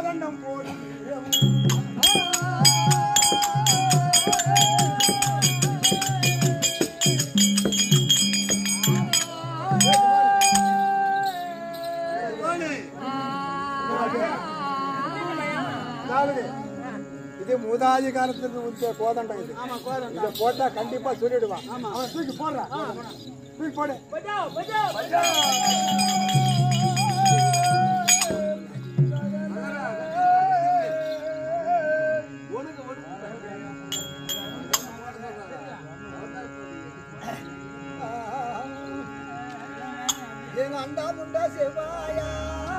கோதண்டம் போடும் அதாவது இது மூதாதி காலத்துல உச்ச கோதண்டம் இது இதை போட்டா கண்டிப்பா சொல்லிடுவான் அவன் தூக்கி போடுறான் தூக்கி போடு எங்க அண்டா முண்டா செவ்வாயா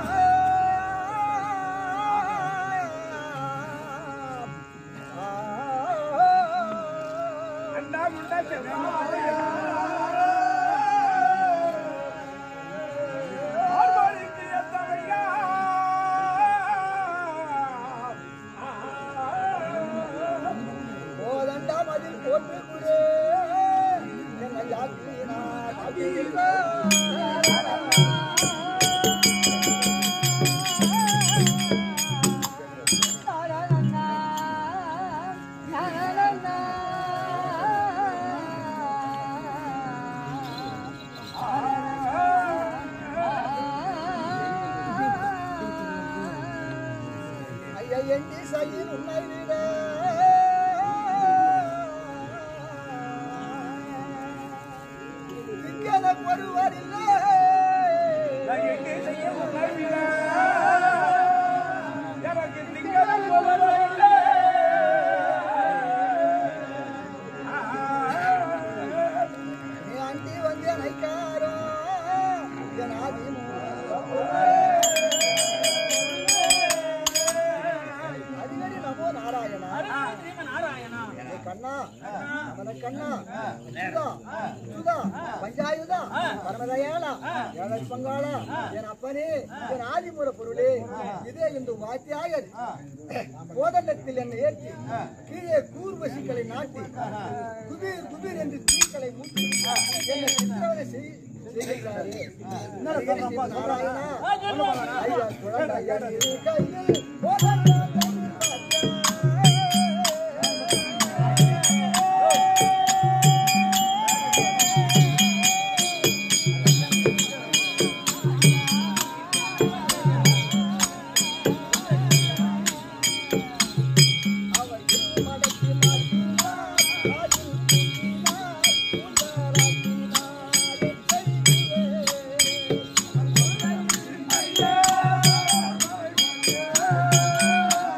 அண்டா முண்டா செவ்வாயா ஆர்வாடிக்கு எத்தவையா போதண்டா மதில் போட்டு குடு என்னை யாத்தினா கவிதா ஐயா எங்கி சையில் உன்னை விட திங்கனக்கு ஒருவர் இல்லை எங்கே செய்ய உன்னை விட எனக்கு திங்கனக்கு ஒருவர் இல்லை நீ அண்டி வந்து நைக்காரோ என் ஆதிமோ அடிக்கடி நமோ நாராயணா ஏ கண்ணா அவன கண்ணா சுதா சுதா பஞ்சாயுதா பரமதயாளா ஏழை பங்காளா என் அப்பனே என் ஆதிமுற பொருளே இதே இந்த வாத்தியாயர் கோதண்டத்தில் என்னை ஏற்றி கீழே கூர்வசிகளை நாட்டி குபீர் குபீர் என்று தீக்களை மூட்டி என்னை சித்திரவதை செய் செய்கின்றாரே. அடிக்கடி சிவ நாராயணா, ஐயா குழந்தையா இரு கையில் கோதண்டம் வாத்தியார். அவர் திருமணத்தில் மாட்டினார், காதில் பூட்டினார், பூந்தாராக்கினார் என் கையிலே. ஐயா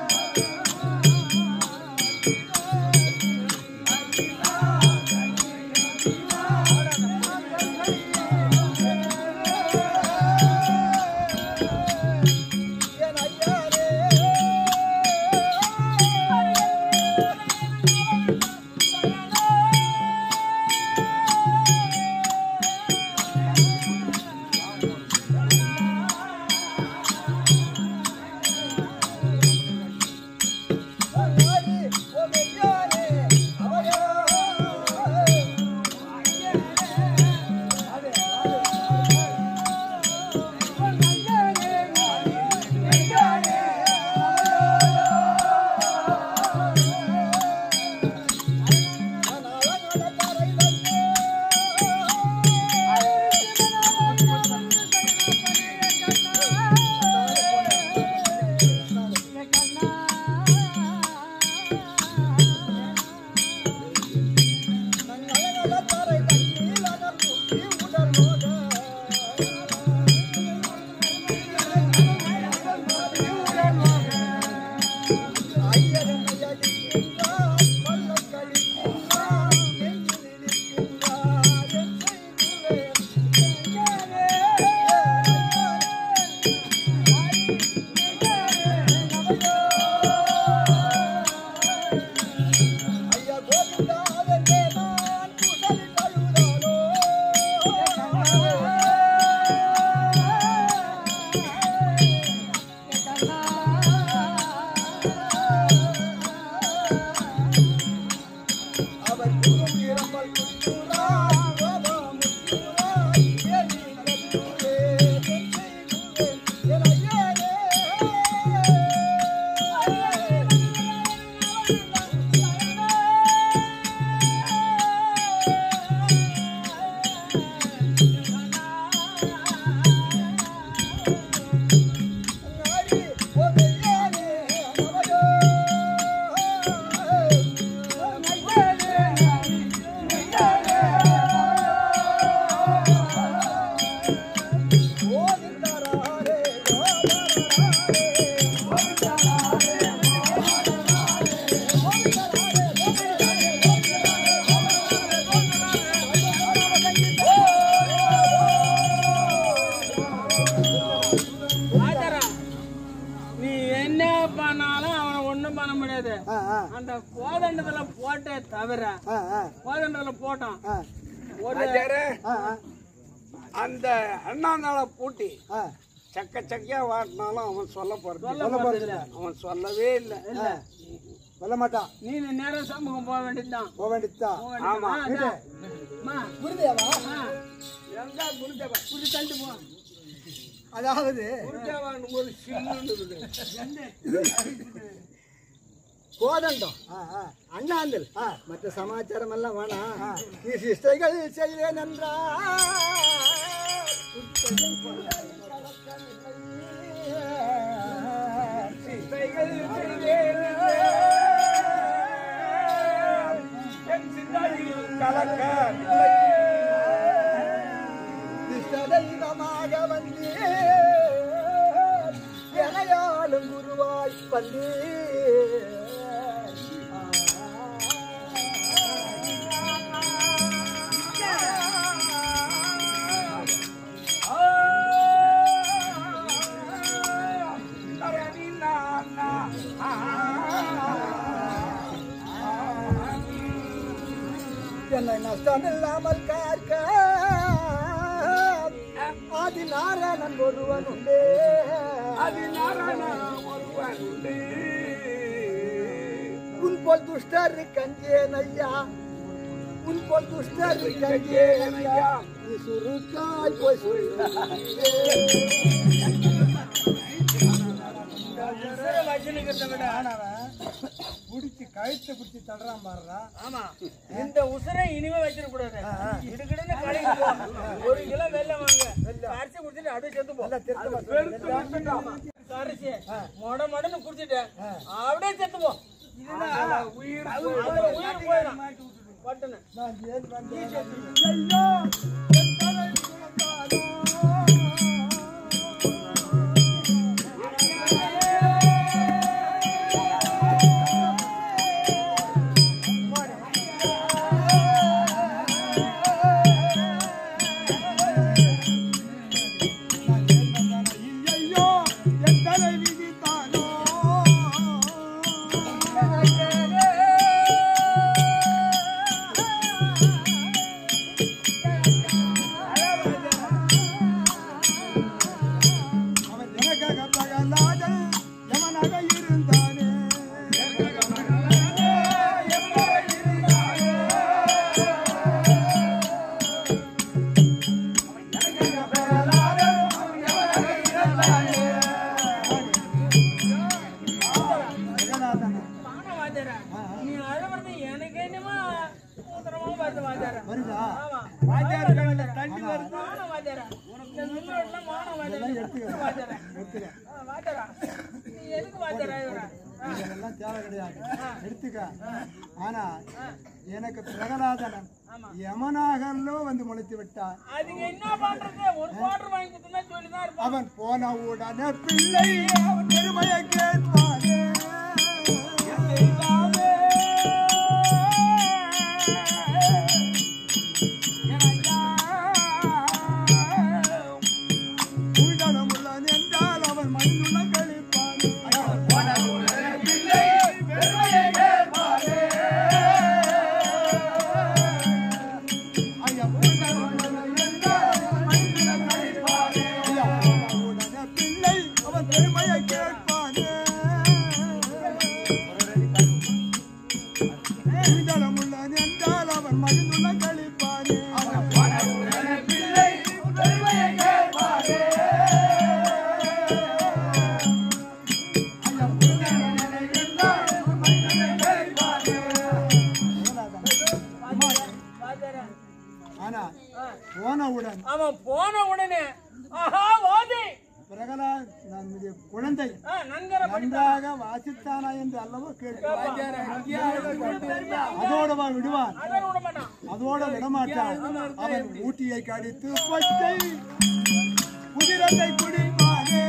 வாத்தியாரா, நீ என்ன பண்ணாலும் அவனை ஒண்ணும் பண்ண முடியாது ஆ, ஆ, அந்த கோதண்டத்துல போட்டே தவிர ஆ, ஆ, கோதண்டத்துல போட்டான் ஆ, ஒரு ஆ, ஆ, அந்த அண்ணாந்தாள பூட்டி ஆ. சக்க சக்கையா வாட்டினாலும் அவன் சொல்ல போறது சொல்ல சொல்ல போறது போறது இல்ல. இல்ல. அவன் சொல்லவே இல்லை இல்ல சொல்ல மாட்டான் நீ நேரம் சமூகம் போக வேண்டியதுதான் போக வேண்டியதுதான் போக வேண்டியதுதான். ஆமா. ஆ, அதான். அம்மா, புரியுதாவா ஆ, எங்க குருதேவா? குரு தள்ளிட்டு போ. அதாவது குருஜாவான் ஒரு சில்லுன்னு கோதண்டம் ஆ, ஆ. அண்ணாந்தல் ஆ. மற்ற சமாச்சாரம் எல்லாம் வேணாம் ஆ. நீ சிஷ்டைகள் செய்வேன் என்றால் சிஷ்டைகள் செய்வேன் என் சிந்தையில் கலக்க தெய்வமாக வந்து எனையாளும் குருவாய் வந்து என்னை நஷ்டம் இல்லாமல் காக்க ஆதி நாராயணன் ஒருவன் உண்டே உன் போல் துஷ்டர் கஞ்சேன் ஐயா உன் போல் துஷ்டர் கஞ்சேன் ஐயா நீ சுருக்காய் போய் உசுரை வச்சுன்னுக்கிறத விட, புடிச்சு கழுத்தை பிடிச்சி தள்ளுறான் பாருடா ஆமா இந்த உசுரை இனிமே வச்சிடக் கூடாது இடுக்கிடுன்னு கடைக்கு போ. ஒரு கிலோ வெல்லம் வாங்க அரிசி குடிச்சிட்டு அப்படியே செத்து போ அரிசி மொட மொடன்னு குடிச்சிட்டு அப்படியே செத்து போ உயிர் அதுல உயிர் போயிடும் பட்டுன்னு நான் ஏன் வந்தேன் ஐயோ என் தலை விதித்தானோ அவன் எனக்காக பகலாத எவனாக இருந்தானே ஜெகநாதன் வானம் வாத்தியாரா. நீ அழுவுறது எனக்கு என்னமோ ஊத்துறமா வருது வாத்தியாரா. வருதா ஆமா. வாத்தியார் கண்ணுல தண்ணி வருது வானம் வாத்தியாரா. இந்த மில்லோட்ல வானம் வாத்தியாரா. எடுத்துக்க. வாத்தியாரா. எடுத்துக்க. ஆ, வாத்தியாரா. நீ எதுக்கு வாத்தியாரா இவர? ஆ, இதெல்லாம் தேவை கிடையாது எடுத்துக்க ஆனா எனக்கு பிரகலாதனன் யமனாகல்லோ வந்து முளைத்து விட்டான் அதுக்கு என்ன பண்றது ஒரு குவார்டர் வாங்கி கொடுத்தா சொல்லிதான் இருப்பான் அவன் போன உடனே பிள்ளை அவன் பெருமையை கேட்பானே உள்தளமுள்ள என்றால் அவன் மண்ணுள்ள கழிப்பானே ஐயா உள்தளமுள்ள என்றால் அவன் மண்ணுள்ள கழிப்பானே ஐயா போன உடனே பிள்ளை அவன் பெருமையை கேட்பானே உள்தளமுள்ள என்றால் அவன் மண்ணுள்ள கழிப்பானே வாத்தியாரா. ஆனா ஆ. போனவுடன் அவன் போன உடனே ஆஹா வாதி பிரகலாத் நம்முடைய குழந்தை ஆ, நன்கர நன்றாக வாசித்தானா என்று அல்லவோ கேட்கிறான் அதோட அவன் விடுவான் அதை விட மாட்டான் அதோட விடமாட்டான் அவன் ஊட்டியை கடித்து பச்சை குதிரத்தை குடிப்பானே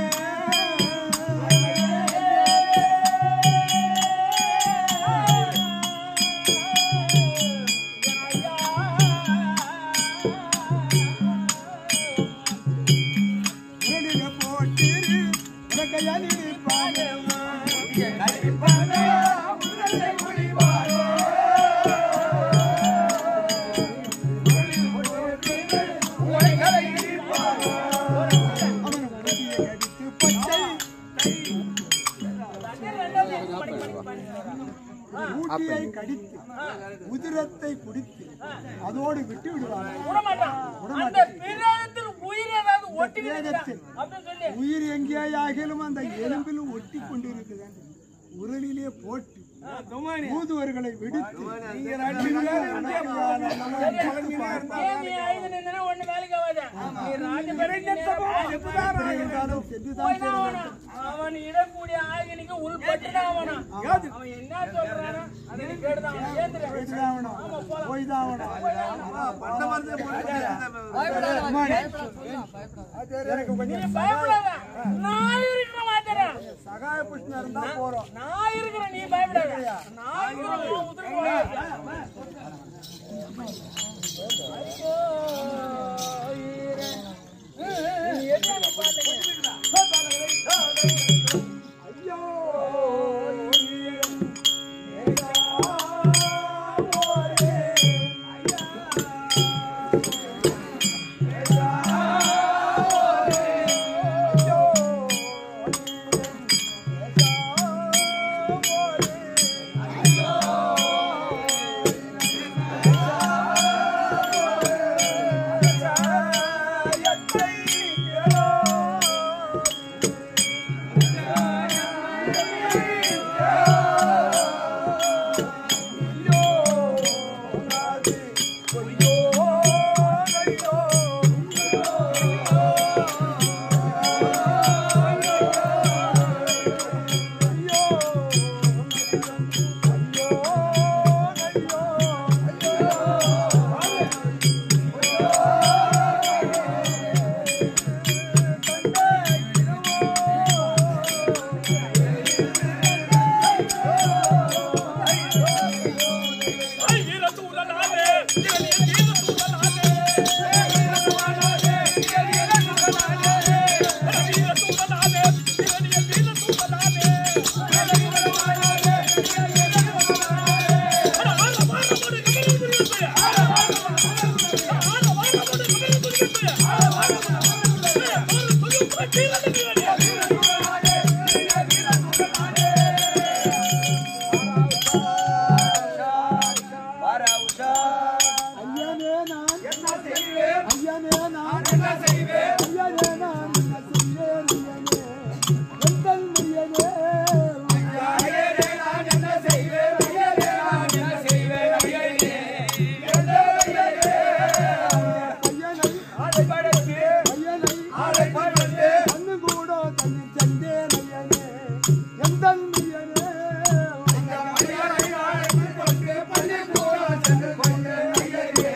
ஊட்டியை கடித்து உதிரத்தை குடித்து அதோடு விட்டு விடுவாங்க விடமாட்டான். அந்த பிரேதத்தில் உயிர் ஏதாவது ஒட்டிக்கிட்டு அப்படின்னு சொல்லி உயிர் எங்கேயாகிலும் அந்த எலும்பிலும் ஒட்டி கொண்டிருக்குது உரலிலே போட்டு ஊதுவர்களை விடுத்து ஏன் நீ ஐந்து நின்னா ஒண்ணு வேலைக்கு ஆகாது. நீ ராஜபேட்டை இருந்தாலும் சென்றுதான் போய்தான் ஆகணும். அவன் இடக்கூடிய ஆகினிக்கு உள்பட்டுதான் ஆகணும். அவன் என்ன சொல்றானோ அதை நீ கேட்டுதான் ஆகணும். ஏந்திரு. போய்தான் ஆகணும். போய்தான் ஆகணும். எனக்கு நீ கொஞ்சம் பயப்படாத. நான் இருக்கிற மாதிரி. சகாய புஷ்ணம் இருந்தா போறோம் நான் இருக்கிறேன், நீ பயப்படாத. நான் இருக்கிறேன், உன் உதிரம் போகாது. ஐயோ, ஈரே. நீ என்னன்னு பாத்துக்க. ஐயோ ஐயனே நான் என்ன செய்வேன் ஐயனே நான் என்ன செய்வேன் ஐயனே நான் என்ன செய்வேன் ஐயனே எந்தன் ஐயனே ஐயனே நான் என்ன செய்வேன் ஐயனே நான் என்ன செய்வேன் ஐயனே எந்தன் ஐயனே ஐயனை ஆளை படைத்து ஐயனை ஆளை படைத்து கண்ணு கூட தண்ணி செந்தேன் ஐயனே எந்தன் ஐயனே ஐயனை ஆளை கொண்டு பள்ளி கூட சென்று கொண்டேன் ஐயனே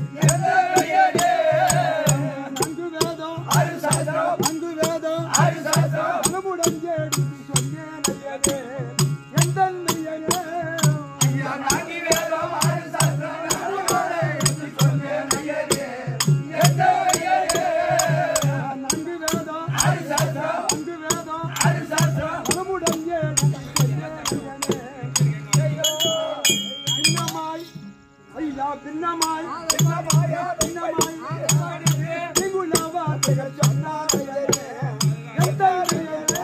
நன்கு வேதம் ஆறு சாஸ்திரம் நன்கு வேதம் ஆறு சாஸ்திரம் மனமுடன் எடுத்து சொன்னேன் ஐயனே எந்த ஐயனே ஐயா நான்கு வேதம் ஆறு சாஸ்திரம் மனமுடன் எடுத்து சொன்னேன் ஐயனே எந்த ஐயனே நன்கு வேதம் ஆறு சாஸ்திரம் நன்கு வேதம் ஆறு சாஸ்திரம் மனமுடன் எடுத்து சொன்னேன் ஐயனே ஐயோ பின்னமாய் ஐயா பின்னமாய் பின்னமாயா பின்னமாய் திங்குலவா திகழ் சொன்னார் ஐயனே எந்த ஐயனே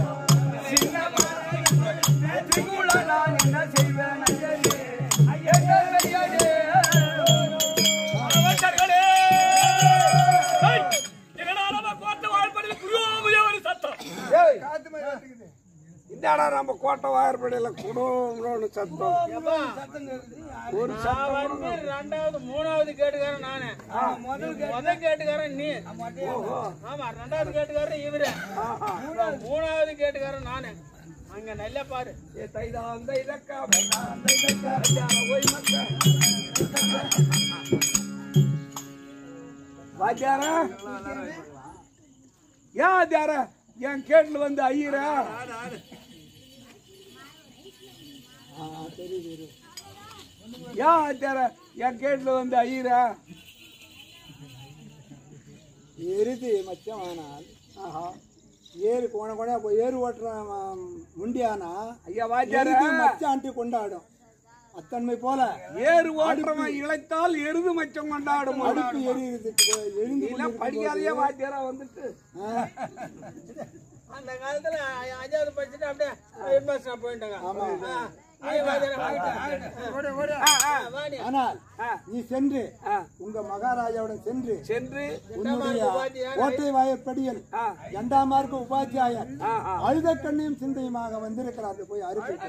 திங்குல நான் என்ன செய்வேன் ஐயனே ஐயனே ஐயனே அரவச்சர்களே! ஏய், என்னடா நம்ம கோட்டை வாழ்படியில் குருவாமுதே ஒரு சத்தம் காத்து மாதிரி வந்துக்குது. இந்தாடா நம்ம கோட்டை வாயற்படையில குடும்பம்னு சத்தம் ஒரு நான் வந்து ரெண்டாவது மூணாவது கேட்டுக்காரன் நானு முதல் கேட்டுக்காரன் நீ ஆமா ரெண்டாவது கேட்டுக்காரன் இவரு மூணாவது கேட்டுக்காரன் நானு அங்க நல்ல பாரு வாத்தியாரா ஏன் வாத்தியாரா என் கேட்டுல வந்து ஐயரா ஏன் வாத்தியாரா என் கேட்டுல வந்து ஐயரா எருது மச்சம் ஆனால் ஆஹா ஏறு கோண கோணையா போய் ஏறு ஓட்டுற முண்டியானா ஐயா வாத்தியார எருது மச்சான்ட்டு கொண்டாடும் அத்தன்மை போல ஏறு ஓட்டுறவன் இழைத்தால் எருது மச்சம் கொண்டாடும் அடுப்பு எரியுறதுக்கு எழுந்து இல்ல படிக்காதையே வாத்தியாரா வந்துட்டு அந்த காலத்துல அ- அஞ்சாவது படிச்சுட்டு அப்படியே ஹெட் மாஸ்டர் போயிட்டாங்க ஆ, நீ வாத்தியாரா, வாங்கிட்டு. ஆ, வா நீ. ஆனால் ஆ. நீ சென்று ஆ. உங்க மகாராஜாவுடன் சென்று சென்று உன்னுடைய உபாத்தியாயர் கோட்டை வாயற்படியில் ஆ. இரண்டாமார்க்கு உபாத்தியாயர் ஆ, ஆ. அழுத கண்ணையும் சிந்தையுமாக வந்திருக்கிறார் போய் அறுப்பிட்டு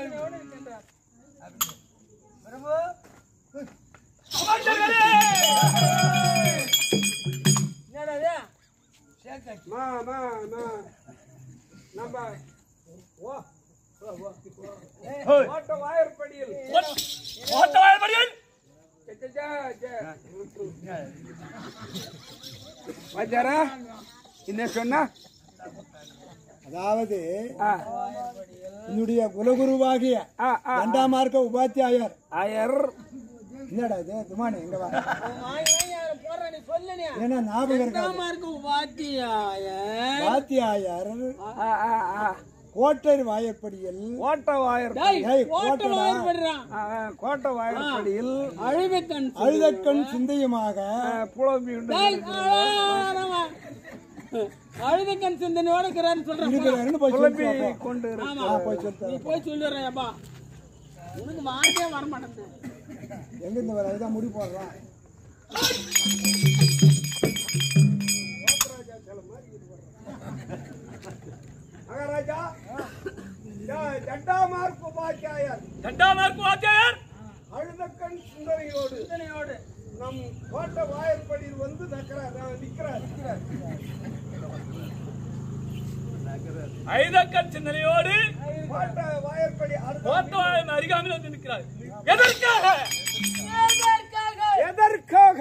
அமைச்சர்களே என்னடா இது? மா மா மா நம்ம ஓ ஓட்ட வாயற்படியில் ஓட்ட வாய்ப்படியில் சே, சே, சே, சே. வாத்தியாரா என்ன சொன்னா அதாவது ஆ, என்னுடைய குலகுருவாகிய ஆ, ஆ. இரண்டாம் மார்க்க உபாத்தியாயர் ஆயர் என்னடா இது துமானி எங்க வா அவன் வாங்கி வாங்கி அதை போடுறான், நீ சொல்லு நீ. ஏன்னா ஞாபகம் இருக்காது ரெண்டாம் இருக்கு வாத்தியாயர். வாத்தியாயர் ஆ, ஆ, ஆ. கோட்டை வாயற்படியில் ஓட்ட வாயர் டேய், ஏய், ஓட்ட போட்டுடா. வாயில் படுறான். ஆ, ஆ, கோட்டை வாயற்படியில் அழுவைக்கண் அழுதக்கண் சிந்தையுமாக ஆ, புலம்பி உண்டு டேய், ஆளாரவா. அழுதைக்கண் சிந்தனையோட இருக்கிறான்னு சொல்றேன் போ. இருக்கிறாருன்னு போய் புலம்பி சொல்லி கொண்டு இரு. ஆமா. போய் சொல்லிட்டு நீ போய் சொல்லிடுறேப்பா உனக்கு வார்த்தையே வர மாட்டேங்குது எங்க இருந்து வர இதான் முடி போடுறான் மகாராஜா ஜட்டாமார்க் உபாத்தியாயர் தண்டாமார்க்கு வாத்தியார் அழுதக்கண் சுந்தரியோடு சிந்தனையோடு நம் கோட்டை வாயற்படியில் வந்து நக்கிறார் நிற்கிறார் ஐதக்கன் சிந்தனையோடு கோட்டை வாயற்படி அடுத்த ஓட்ட அருகாமையில் வந்து நிற்கிறார் எதற்காக எதற்காக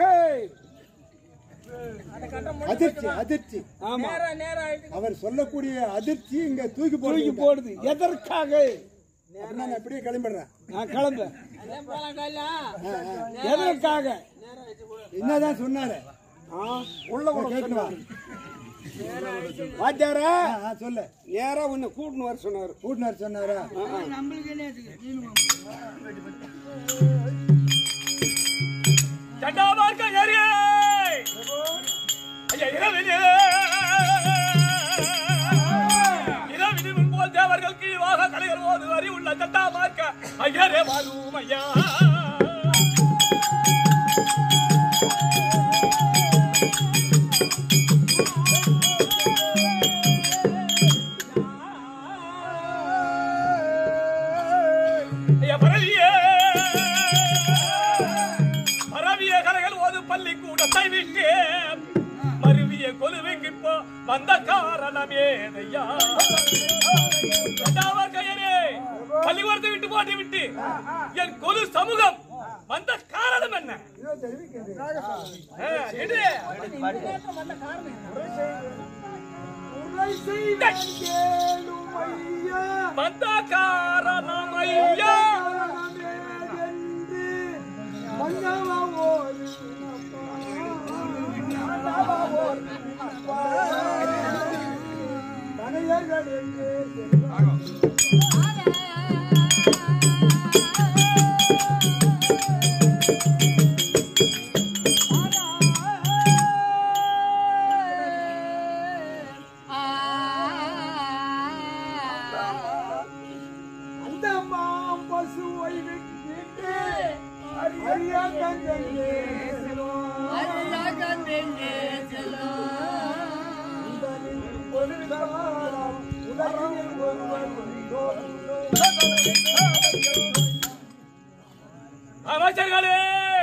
அதிர்ச்சி அதிர்ச்சி ஆமா நேரா நேரா ஆயிட்டு அவர் சொல்லக்கூடிய அதிர்ச்சி இங்க தூக்கி தூக்கி போடுது போடுது எதற்காக அப்படின்னா நான் அப்படியே கிளம்பிடுறேன் நான் கிளம்ப அதே போலாம் காலையில எதற்காக நேரா ஆயிட்டு கூட என்னதான் சொன்னாரு ஆ, உள்ள கூட கேட்டு வா வாத்தியாரா ஆ, ஆ, சொல்லு நேரா உன்னை கூட்டின்னு வர சொன்னாரு கூட்டினார் சொன்னாரா தண்டாமார்க்க ஏரியே ஐயா இரவிலே இரவினி முன்போல் தேவர்கள் கீழாக கலைகள் ஓது வரி உள்ள தண்டாமார்க்க ஐயரே வரும் ஐயா ஐயா பரவியே பரவிய கலைகள் ஓது பள்ளி கூடத்தை விட்டு மருவிய கொலுவைக்கு இப்போ வந்த காரணமே ஐயா இரண்டாவது கையரே பள்ளிக்கூடத்தை விட்டு போட்டு விட்டு என் கொலு சமூகம் வந்த காரணம் என்ன ஆ, எடு. வந்த காரணம் ஐயா அந்த மாம் பசுவை விட்டு அறியா கஞ்சங்கே அமைச்சர்களே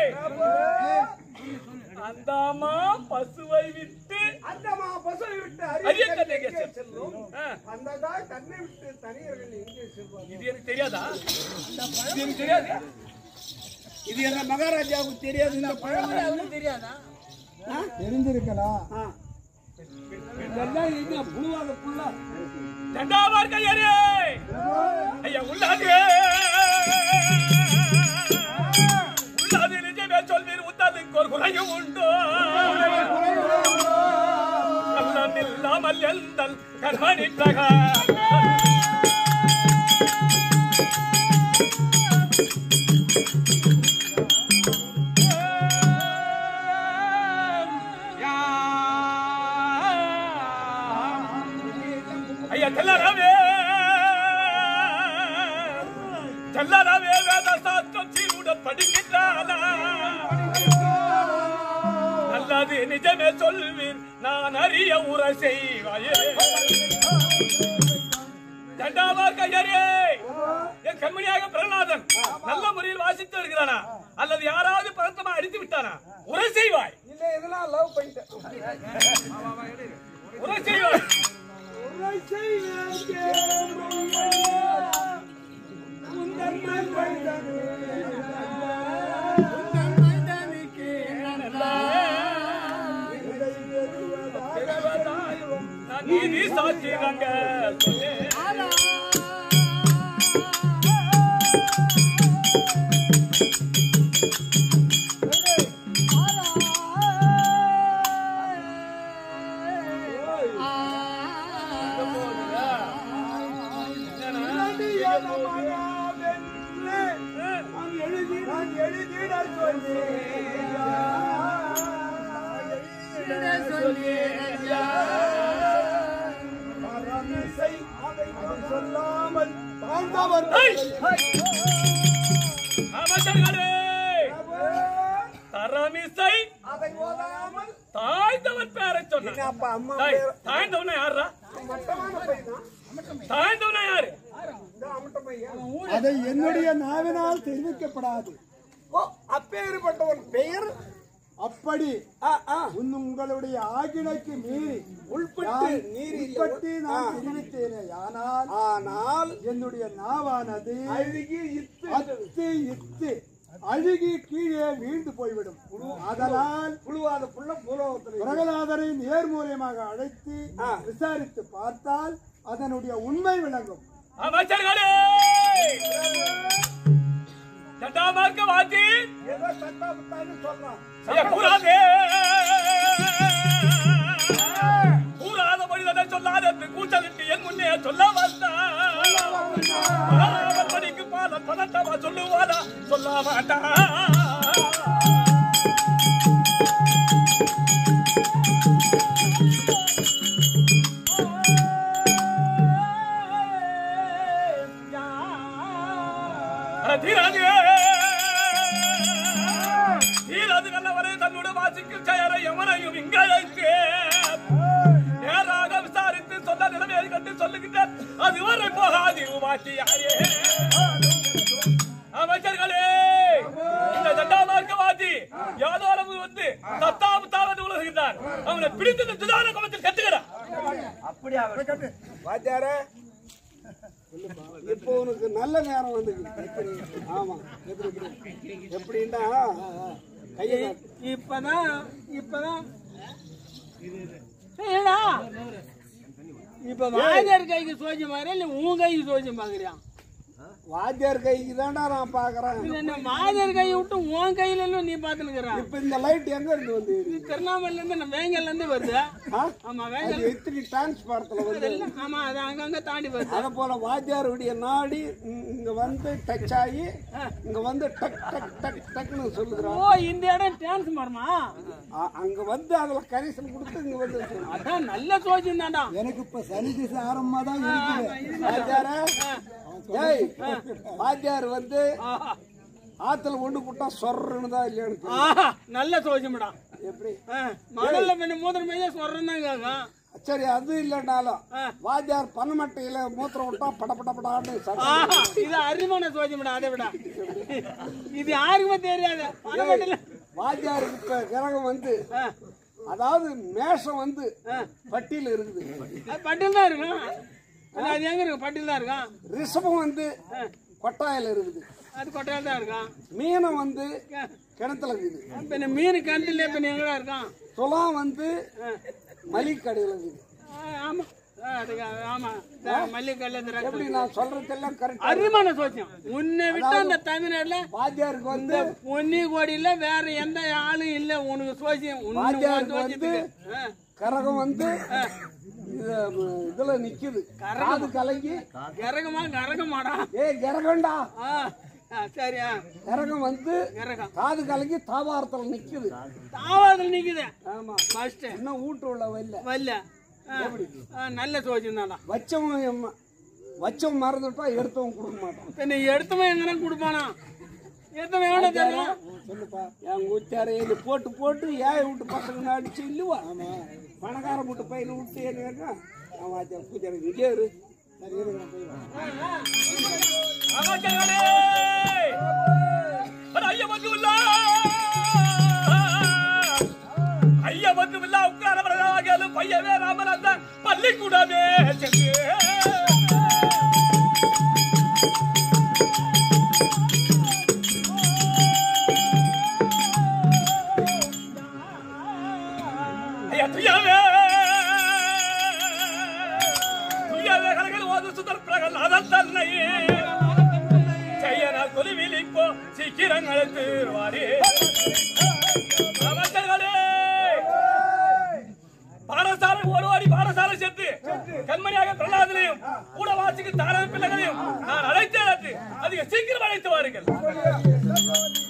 அந்த அம்மா பசுவை விட்டு அந்தமா பசுவை விட்டு அரிய அரிய கண்ணை கண்ணை செல்லும். செல்லும் ஆ, அந்த தாய் தன்னை விட்டு தனியர்கள் எங்கே செல்வார் இது எனக்கு தெரியாதா இது எனக்கு தெரியாது இது எங்க மகாராஜாவுக்கு தெரியாது இந்த பழமொழி அவனுக்கு தெரியாதா தெரிஞ்சிருக்கலாம் ஆ. இதெல்லாம் இது புழுவாக புல்லா தண்டாமார் கையரே ஐயா உள்ளாது உள்ளாது நிஜமே சொல்வீர் உத்தாதுக்கு ஒரு குறையும் உண்டு கள்ளம் இல்லா சொல்லாமல் எந்தல் கண்மணி பிரகா ஐயா தெல்லாராவே தெல்லாராவே வேத சாஸ்திரம் சீருடன் படிக்கின்றானா நல்லது நிஜமே சொல்வீர் நான் அறிய உர செய்வாயே தண்டாவா கையரே என் கண்மணியாக பிரகலாதன் நல்ல முறையில் வாசித்து வருகிறானா அல்லது யாராவது பதத்தமா அடித்து விட்டானா உரை செய்வாய் இல்ல இதெல்லாம் லவ் பண்ணிட்டேன் உரை செய்வாய் உரை செய்வேன் கேளுங்கள். உந்தன் மைந்தனே. உந்தன் மைந்தனுக்கு இதை வெறுவதாக நான் நீதி சாட்சிதாங்க நான் எழுதி நான் எழுதிட சொல்லி சொல்லாமல் தாழ்ந்தவர் அமைச்சர்களே தரமிசை அதை ஓதாமல் தாய்ந்தவன் பேரை சொன்ன அப்பா அம்மா தாய்ந்தவன யாரா மட்டமான பையனா தாய்ந்தவன யாரு அமட்ட பையன் அதை என்னுடைய நாவினால் தெரிவிக்கப்படாது ஓ அப்பேற்பட்டவன் பெயர் அப்படி ஆ, ஆ, உன் உங்களுடைய ஆகினைக்கு மீறி உள்பட்டு நான் நீர் உட்பட்டு நான் தெரிவித்தேனே ஆனால் ஆனால் என்னுடைய நாவானது அழுகி இத்து அத்து இத்து அழுகி கீழே வீழ்ந்து போய்விடும் அதனால் புழுவாத புள்ள பூலோகத்தில் பிரகலாதரை நேர்மூலியமாக அழைத்து விசாரித்து பார்த்தால் அதனுடைய உண்மை விளங்கும் அமைச்சர்களே தண்டாமார்க்க வாத்தி ஏதோ சட்டாபத்தான்னு சொல்றான் செய்யக்கூடாதே கூறாத மனிதனை சொல்லாத கூச்சலிட்டு என் முன்னே சொல்ல வந்தான் படிக்கு பால பதட்டமா சொல்லுவாரா சொல்ல மாட்டான் அட தீராது தீராது நல்லவரே தன்னுடைய வாசிக்கும் செயலை எவனையும் இங்க அழைத்து நேராக விசாரித்து சொன்ன நிலைமையை கண்டு சொல்லுகின்ற அதுவரை போகாது வாசி யாரே அமைச்சர்களே இந்த தண்டாமார்க்கவாதி யாதோரவு வந்து தத்தாபு தாவது உலகுகின்றார் அவனை பிடித்து இந்த துதான கமத்தில் கட்டுகிறார் வாத்தியாரே இப்போ உனக்கு நல்ல நேரம் வந்து ஆமா எப்படி எப்படி எப்படின்னா கையை இப்பதான் இப்பதான் ஏடா இப்ப வாஜர் கைக்கு சோஜி மாதிரி இல்ல உன் கைக்கு சோஜி பாக்குறியா வாத்தியார் கைக்கு தான்டா நான் பாக்குறேன் என்ன மாஜர் கையை விட்டு உன் கையில எல்லாம் நீ பாத்துனுக்குற இப்ப இந்த லைட் எங்க இருந்து வந்து இது திருவண்ணாமலையில இருந்து நம்ம வேங்கல்ல இருந்து வருது ஆ? ஆமா அது வேங்கல் எத்தனை டிரான்ஸ்பாரத்துல வந்து எல்லாம் ஆமா அது அங்கங்க தாண்டி வருது அத போல வாத்தியாருடைய நாடி இ- இங்க வந்து டச் ஆகி இங்க வந்து டக் டக் டக் டக்னு சொல்லுகிறான் ஓ இந்த இடம் டான்ஸ் மரமா அ- அங்க வந்து அதுல கரிசல் கொடுத்து இங்க வந்து சொல்லுறான். அதான் நல்ல சோஜி தான்டா எனக்கு இப்ப சனி திசை ஆரம்பமா தான் இருக்குது வாத்தியாரே ஏய் வாத்தியார் வந்து ஆத்துல ஒண்ணு போட்டா சொர்றன்னு தான் இல்லையான்னு தெரியும். ஆஹா நல்ல சோஜிமடா எப்படி மணல்ல பண்ணி மூத்திர மைய சொல்றேன் தான் கேட்கும் சரி அது இல்லைனாலும் வாத்தியார் பனமட்டையில மூத்திரம் விட்டா பட பட படான்னு சத்தம். ஆஹா, இது அரிமான சோஜிமடா அதை விட இது யாருக்குமே தெரியாது பணமட்டில வாத்தியாருக்கு இப்ப கிரகம் வந்து அதாவது மேஷம் வந்து பட்டியல இருக்குது பட்டில் தான் இருக்கும் அது அது எங்க இருக்கு பட்டில் தான் இருக்கும் ரிஷபம் வந்து கொட்டாயில இருக்குது அது கொட்டையால் தான் இருக்கும் மீனம் வந்து கிணத்துல இருக்குது இப்ப இந்த மீன் கண்டில் இப்ப நீ எங்கடா இருக்கான் துலாம் வந்து மளிகை கடையில இருக்குது ஆ, ஆமா ஆ, அதுக்கு ஆமா இந்த மல்லிகைக்கல்ல இந்த ரகம். எப்படி நான் சொல்றதெல்லாம் கரெக்ட் அரிமான சோச்சியம் உன்னை விட்டு அந்த தமிழ்நாட்டுல வாத்தியாருக்கு வந்து பொன்னி கோடியில வேற எந்த ஆளும் இல்ல உனக்கு சோசியம் உன்னை வாத்தியாருக்கு உன் சோசியத்துக்கு. ஆ. கரகம் வந்து இது, ம், இதுல நிக்குது காது கலங்கி கரகமா கரகமாடா ஏ கரகம்டா ஆ ஆ, சரி ஆ கரகம் வந்து கரகம் காது கலங்கி தாவாரத்துல நிக்குது தாவாதில் நிக்குது ஆமா ஃபர்ஸ்ட் இன்னும் வீட்டு உள்ள வரல வரல ஆ, ஆ, நல்ல சோச்சிருந்தாடா வச்சவன் எம்ம- வச்சவன் மறந்துட்டா எடுத்தவன் கொடுக்க மாட்டான் பின்ன எடுத்தவன் எங்கன்னா கொடுப்பானா எடுத்தவன் எவ்வளோ தெரியும் சொல்லுப்பா என் ஊச்சாரையை நீ போட்டு போட்டு ஏன் விட்டு பசங்க அடிச்சு இல்லுவா பணக்கார விட்டு பையில விட்டு என்ன அவன் வாத்தியார் பூஜாரி இங்கே இரு சரி இரு, நான் போய் வரேன். அமைச்சர்களே அட ஐயா வந்து உள்ளா ஐயா வந்து உள்ளா உட்காரவர்களாக பையவே ராமன் அந்த பள்ளிக்கூடமே சென்று ஐயா துய்யாவே துய்யாவே கலகல் ஓது சுதர் பிரகல் அதன் தன்னையே செய்யன குருவில் இப்போ சீக்கிரங்கள் தீர்வாரே அமைச்சர்களே பாடசாலை ஒரு வாரி பாடசாலை சேர்த்து கண்மணியாக பிரகலாதனையும் கூட வாசிக்கு தாராள பிள்ளைகளையும் நான் அழைத்தேன் அதிக சீக்கிரம் அழைத்து வாருங்கள்